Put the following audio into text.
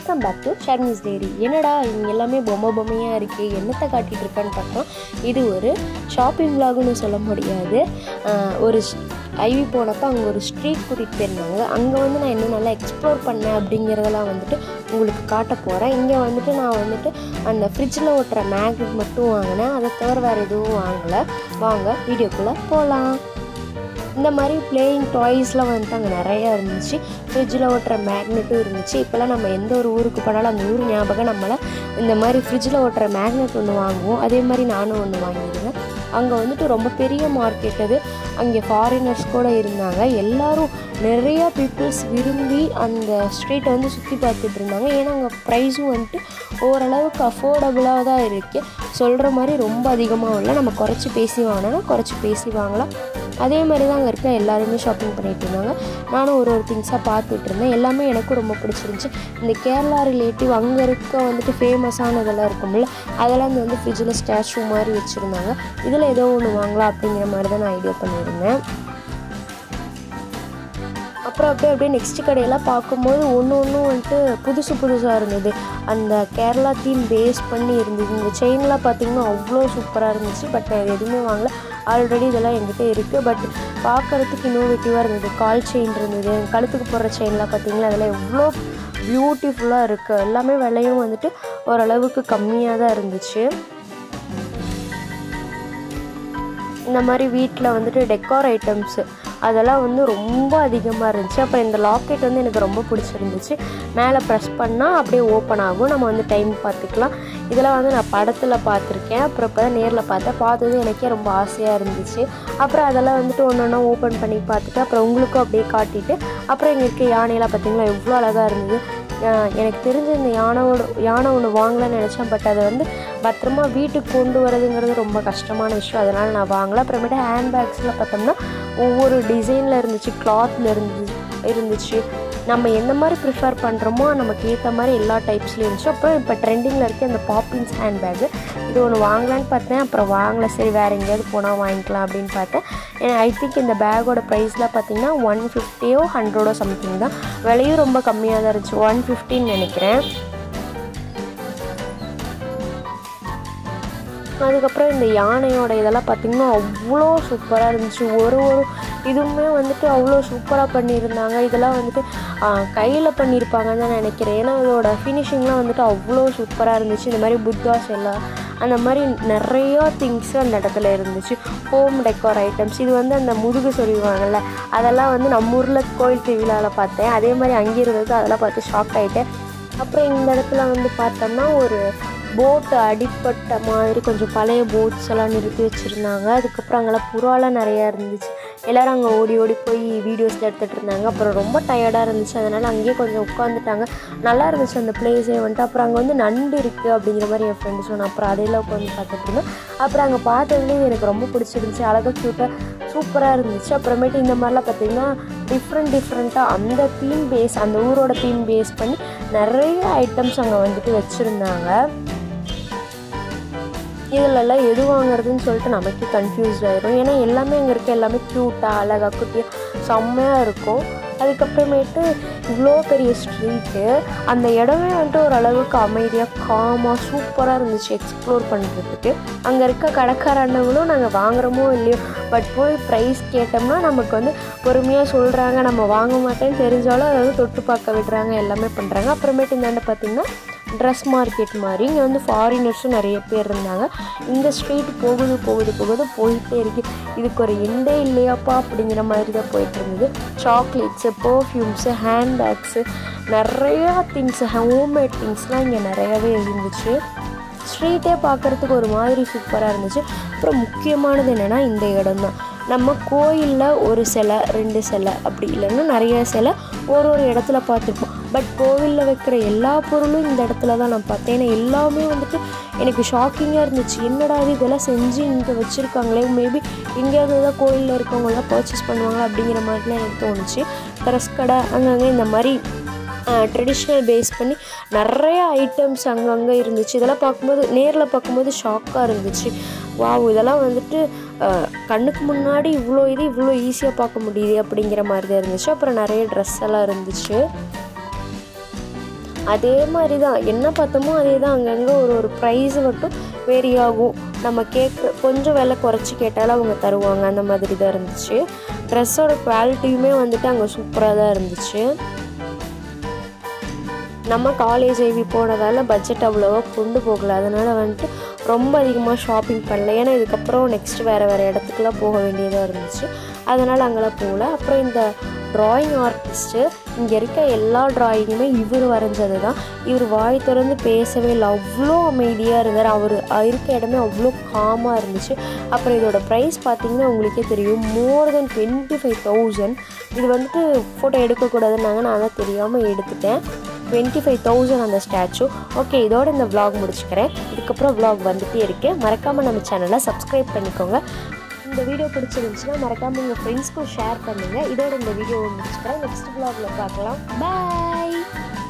welcome back to Sharmi's diary என்னடா இங்கே எல்லாமே பொம்மை பொம்மையாக இருக்குது என்னத்தை காட்டிகிட்டு இருக்கான்னு பார்த்தோம் இது ஒரு ஷாப்பிங் விலாகுன்னு சொல்ல முடியாது ஆஹ் ஒரு ஐவி போனப்போ அங்கே ஒரு ஸ்ட்ரீட் கூட்டிகிட்டு போயிருந்தாங்க அங்கே வந்து நான் இன்னும் நல்லா எக்ஸ்ப்ளோர் பண்ணேன் அப்படிங்கிறதெல்லாம் வந்துட்டு உங்களுக்கு காட்ட போகிறேன் இங்கே வந்துட்டு நான் வந்துட்டு அந்த ஃப்ரிட்ஜில் ஓட்டுற மேக்னெட் மட்டும் வாங்கினேன் அதை தவிர வேறு எதுவும் வாங்கலை வாங்க வீடியோக்குள்ளே போகலாம் இந்த மாதிரி பிளேயிங் டாய்ஸ்லாம் வந்துட்டு அங்கே நிறையா இருந்துச்சு ஃப்ரிட்ஜில் ஓட்டுற மேக்னெட்டும் இருந்துச்சு இப்போல்லாம் நம்ம எந்த ஒரு ஊருக்கு போனாலும் அந்த ஊர் ஞாபகம் நம்மளை இந்த மாதிரி ஃப்ரிட்ஜில் ஓட்டுற மேக்னெட் ஒன்று வாங்குவோம் அதே மாதிரி நானும் ஒன்று வாங்கியிருந்தேன் அங்கே வந்துட்டு ரொம்ப பெரிய மார்க்கெட் அது அங்கே ஃபாரினர்ஸ் கூட இருந்தாங்க எல்லாரும் நிறையா பீப்புள்ஸ் விரும்பி அந்த ஸ்ட்ரீட்டை வந்து சுற்றி பார்த்துட்டு இருந்தாங்க ஏன்னா அங்கே ப்ரைஸும் வந்துட்டு ஓரளவுக்கு அஃபோர்டபுளாக தான் இருக்குது சொல்கிற மாதிரி ரொம்ப அதிகமாக இல்லை நம்ம குறைச்சி பேசி வாங்கினா குறைச்சி பேசி வாங்கலாம் அதே மாதிரி தான் அங்கே இருக்க எல்லாருமே ஷாப்பிங் பண்ணிட்டு இருந்தாங்க நானும் ஒரு ஒரு திங்ஸாக பார்த்துட்டு இருந்தேன் எல்லாமே எனக்கும் ரொம்ப பிடிச்சிருந்துச்சி இந்த கேரளா ரிலேட்டிவ் அங்கே இருக்க வந்துட்டு ஃபேமஸானதெல்லாம் இருக்கும்ல அதெல்லாம் இந்த வந்து ஃப்ரிட்ஜில் ஸ்டாச்சு மாதிரி வச்சுருந்தாங்க இதில் ஏதோ ஒன்று வாங்கலாம் அப்படிங்கிற மாதிரி தான் நான் ஐடியா பண்ணியிருந்தேன் அப்புறம் அப்படியே அப்படியே நெக்ஸ்ட் கடையெல்லாம் பார்க்கும்போது ஒன்று ஒன்றும் வந்துட்டு புதுசு புதுசாக இருந்தது அந்த கேரளா தீம் பேஸ் பண்ணி இருந்தது இந்த செயின்லாம் பார்த்திங்கன்னா அவ்வளோ சூப்பராக இருந்துச்சு பட் நான் இது எதுவுமே வாங்கல ஆல்ரெடி இதெல்லாம் என்கிட்ட இருக்குது பட் பார்க்குறதுக்கு இன்னோவேட்டிவாக இருந்தது கால் செயின் இருந்தது கழுத்துக்கு போடுற செயின்லாம் பார்த்திங்களா அதெல்லாம் எவ்வளோ பியூட்டிஃபுல்லாக இருக்குது எல்லாமே விலையும் வந்துட்டு ஓரளவுக்கு கம்மியாக தான் இருந்துச்சு இந்த மாதிரி வீட்டில் வந்துட்டு டெக்கார் ஐட்டம்ஸு அதெல்லாம் வந்து ரொம்ப அதிகமாக இருந்துச்சு அப்புறம் இந்த லாக்கெட் வந்து எனக்கு ரொம்ப பிடிச்சிருந்துச்சு மேலே ப்ரெஸ் பண்ணால் அப்படியே ஓப்பன் ஆகும் நம்ம வந்து டைம் பார்த்துக்கலாம் இதெல்லாம் வந்து நான் படத்தில் பார்த்துருக்கேன் அப்புறம் இப்போ தான் நேரில் பார்த்தேன் பார்த்தது எனக்கே ரொம்ப ஆசையாக இருந்துச்சு அப்புறம் அதெல்லாம் வந்துட்டு ஒன்று ஒன்றா ஓப்பன் பண்ணி பார்த்துட்டு அப்புறம் உங்களுக்கும் அப்படியே காட்டிட்டு அப்புறம் இங்கே இருக்க யானையெல்லாம் பார்த்தீங்களா எவ்வளோ அழகாக இருந்தது எனக்கு தெரிஞ்ச இந்த யானையோட யானை ஒன்று வாங்கலாம்னு நினச்சேன் பட் அதை வந்து பத்திரமா வீட்டுக்கு கொண்டு வரதுங்கிறது ரொம்ப கஷ்டமான விஷயம் அதனால் நான் வாங்கல அப்புறமேட்டு ஹேண்ட்பேக்ஸில் பார்த்தோம்னா ஒவ்வொரு டிசைனில் இருந்துச்சு கிளாத்தில் இருந்துச்சு இருந்துச்சு நம்ம எந்த மாதிரி ப்ரிஃபர் பண்ணுறோமோ நமக்கு ஏற்ற மாதிரி எல்லா டைப்ஸ்லேயும் இருந்துச்சு அப்புறம் இப்போ ட்ரெண்டிங்கில் இருக்க அந்த பாப்பின்ஸ் ஹேண்ட்பேக்கு இது ஒன்று வாங்கலான்னு பார்த்தேன் அப்புறம் வாங்கலை சரி வேறு எங்கேயாவது போனால் வாங்கிக்கலாம் அப்படின்னு பார்த்தேன் ஐ திங்க் இந்த பேக்கோட ப்ரைஸ்லாம் பார்த்தீங்கன்னா ஒன் ஃபிஃப்டியோ ஹண்ட்ரடோ சம்திங் தான் விலையும் ரொம்ப கம்மியாக தான் இருந்துச்சு ஒன் ஃபிஃப்டின்னு நினைக்கிறேன் அதுக்கப்புறம் இந்த யானையோட இதெல்லாம் பார்த்திங்கன்னா அவ்வளோ சூப்பராக இருந்துச்சு ஒரு ஒரு இதுவுமே வந்துட்டு அவ்வளோ சூப்பராக பண்ணியிருந்தாங்க இதெல்லாம் வந்துட்டு கையில் பண்ணியிருப்பாங்கன்னு தான் நினைக்கிறேன் ஏன்னா இதோட ஃபினிஷிங்லாம் வந்துட்டு அவ்வளோ சூப்பராக இருந்துச்சு இந்த மாதிரி புத்தாஸ் எல்லாம் அந்த மாதிரி நிறையா திங்ஸ் அந்த இடத்துல இருந்துச்சு ஹோம் டெக்கார் ஐட்டம்ஸ் இது வந்து அந்த முதுகு சொல்லுவாங்கள்ல அதெல்லாம் வந்து நம்ம ஊரில் கோயில் திருவிழாவில் பார்த்தேன் அதே மாதிரி அங்கே இருந்தது அதெல்லாம் பார்த்து ஷாக் ஆகிட்டேன் அப்புறம் இந்த இடத்துல வந்து பார்த்தோம்னா ஒரு போட்டு அடிப்பட்ட மாதிரி கொஞ்சம் பழைய போட்ஸ் எல்லாம் நிறுத்தி வச்சுருந்தாங்க அதுக்கப்புறம் அங்கெல்லாம் புறாலாம் நிறையா இருந்துச்சு எல்லோரும் அங்கே ஓடி ஓடி போய் வீடியோஸ் எடுத்துகிட்டு இருந்தாங்க அப்புறம் ரொம்ப டயர்டாக இருந்துச்சு அதனால் அங்கேயே கொஞ்சம் உட்காந்துட்டாங்க நல்லா இருந்துச்சு அந்த பிளேஸே வந்துட்டு அப்புறம் அங்கே வந்து நண்டு இருக்குது அப்படிங்கிற மாதிரி என் ஃப்ரெண்டு சொன்னேன் அப்புறம் அதையெல்லாம் உட்காந்து பார்த்துட்டு இருந்தேன் அப்புறம் அங்கே பார்த்ததுலேயும் எனக்கு ரொம்ப பிடிச்சிருந்துச்சு அழகாக க்யூட்டாக சூப்பராக இருந்துச்சு அப்புறமேட்டு இந்த மாதிரிலாம் பார்த்திங்கன்னா டிஃப்ரெண்ட் டிஃப்ரெண்ட்டாக அந்த தீம் பேஸ் அந்த ஊரோட தீம் பேஸ் பண்ணி நிறைய ஐட்டம்ஸ் அங்கே வந்துட்டு வச்சுருந்தாங்க இதிலெல்லாம் எது வாங்குறதுன்னு சொல்லிட்டு நமக்கே கன்ஃபியூஸ் ஆயிரும் ஏன்னா எல்லாமே அங்கே இருக்க எல்லாமே க்யூட்டாக அழகாக குட்டியாக செம்மையாக இருக்கும் அதுக்கப்புறமேட்டு இவ்வளோ பெரிய ஸ்ட்ரீட்டு அந்த இடமே வந்துட்டு ஓரளவுக்கு அமைதியாக காமாக சூப்பராக இருந்துச்சு எக்ஸ்ப்ளோர் பண்ணுறதுக்கு அங்கே இருக்க கடைக்கார அண்ணங்களும் நாங்கள் வாங்குகிறோமோ இல்லையோ பட் போய் ப்ரைஸ் கேட்டோம்னா நமக்கு வந்து பொறுமையாக சொல்கிறாங்க நம்ம வாங்க மாட்டேன்னு தெரிஞ்சாலும் அதை வந்து தொட்டு பார்க்க விடுறாங்க எல்லாமே பண்ணுறாங்க அப்புறமேட்டு இந்தாண்ட பார்த்திங்கன்னா ட்ரெஸ் மார்க்கெட் மாதிரி இங்கே வந்து ஃபாரினர்ஸும் நிறைய பேர் இருந்தாங்க இந்த ஸ்ட்ரீட் போகுது போகுது போகுது போயிட்டே இருக்குது இதுக்கு ஒரு எண்டே இல்லையாப்பா அப்படிங்கிற மாதிரி தான் போயிட்டு இருந்தது சாக்லேட்ஸு பர்ஃப்யூம்ஸு ஹேண்ட்பேக்ஸு நிறையா திங்ஸ் ஹோம்மேட் திங்ஸ்லாம் இங்கே நிறையாவே இருந்துச்சு ஸ்ட்ரீட்டே பார்க்குறதுக்கு ஒரு மாதிரி சூப்பராக இருந்துச்சு அப்புறம் முக்கியமானது என்னென்னா இந்த இடம் தான் நம்ம கோயிலில் ஒரு சிலை ரெண்டு சிலை அப்படி இல்லைன்னா நிறைய சிலை ஒரு ஒரு இடத்துல பார்த்துருப்போம் பட் கோவிலில் வைக்கிற எல்லா பொருளும் இந்த இடத்துல தான் நான் பார்த்தேன் ஏன்னா எல்லாமே வந்துட்டு எனக்கு ஷாக்கிங்காக இருந்துச்சு என்னடா இது இதெல்லாம் செஞ்சு இங்கே வச்சுருக்காங்களே மேபி எங்கேயாவது தான் கோயிலில் இருக்கவங்களாம் பர்ச்சேஸ் பண்ணுவாங்க அப்படிங்கிற மாதிரிலாம் எனக்கு தோணுச்சு ட்ரெஸ் கடை அங்கங்கே இந்த மாதிரி ட்ரெடிஷ்னல் பேஸ் பண்ணி நிறைய ஐட்டம்ஸ் அங்கங்கே இருந்துச்சு இதெல்லாம் பார்க்கும்போது நேரில் பார்க்கும்போது ஷாக்காக இருந்துச்சு வாவ் இதெல்லாம் வந்துட்டு கண்ணுக்கு முன்னாடி இவ்வளோ இது இவ்வளோ ஈஸியாக பார்க்க முடியுது அப்படிங்கிற மாதிரி தான் இருந்துச்சு அப்புறம் நிறைய ட்ரெஸ் எல்லாம் இருந்துச்சு அதே மாதிரி தான் என்ன பார்த்தோமோ அதே தான் அங்கங்கே ஒரு ஒரு ப்ரைஸ் மட்டும் வேரி ஆகும் நம்ம கேட்க கொஞ்சம் விலை குறைச்சி கேட்டாலும் அவங்க தருவாங்க அந்த மாதிரி தான் இருந்துச்சு ட்ரெஸ்ஸோட குவாலிட்டியுமே வந்துட்டு அங்கே சூப்பராக தான் இருந்துச்சு நம்ம காலேஜ் ஐவி போனதால் பட்ஜெட் அவ்வளோவா கொண்டு போகல அதனால் வந்துட்டு ரொம்ப அதிகமாக ஷாப்பிங் பண்ணல ஏன்னா இதுக்கப்புறம் நெக்ஸ்ட் வேறு வேறு இடத்துக்குலாம் போக வேண்டியதாக இருந்துச்சு அதனால் அங்கெல்லாம் போகல அப்புறம் இந்த ட்ராயிங் ஆர்டிஸ்ட்டு இங்கே இருக்க எல்லா ட்ராயிங்குமே இவர் வரைஞ்சது தான் இவர் வாய் திறந்து பேசவே இல்லை அவ்வளோ அமைதியாக இருந்தார் அவர் இருக்க இடமே அவ்வளோ காமாக இருந்துச்சு அப்புறம் இதோட ப்ரைஸ் பார்த்தீங்கன்னா உங்களுக்கே தெரியும் more than twenty five thousand இது வந்துட்டு ஃபோட்டோ எடுக்கக்கூடாதுன்னாங்க நான் தான் தெரியாமல் எடுத்துட்டேன் டுவெண்ட்டி ஃபைவ் தௌசண்ட் அந்த ஸ்டாச்சு ஓகே இதோட இந்த vlog முடிச்சுக்கிறேன் இதுக்கப்புறம் vlog வந்துட்டே இருக்கு மறக்காமல் நம்ம சேனலை சப்ஸ்கிரைப் பண்ணிக்கோங்க இந்த வீடியோ பிடிச்சிருந்துச்சுன்னா மறக்காமல் உங்கள் ஃப்ரெண்ட்ஸ்க்கும் ஷேர் பண்ணுங்கள் இதோட இந்த வீடியோவை முடிச்சுக்கிறேன் நெக்ஸ்ட் vlogல பார்க்கலாம் பாய்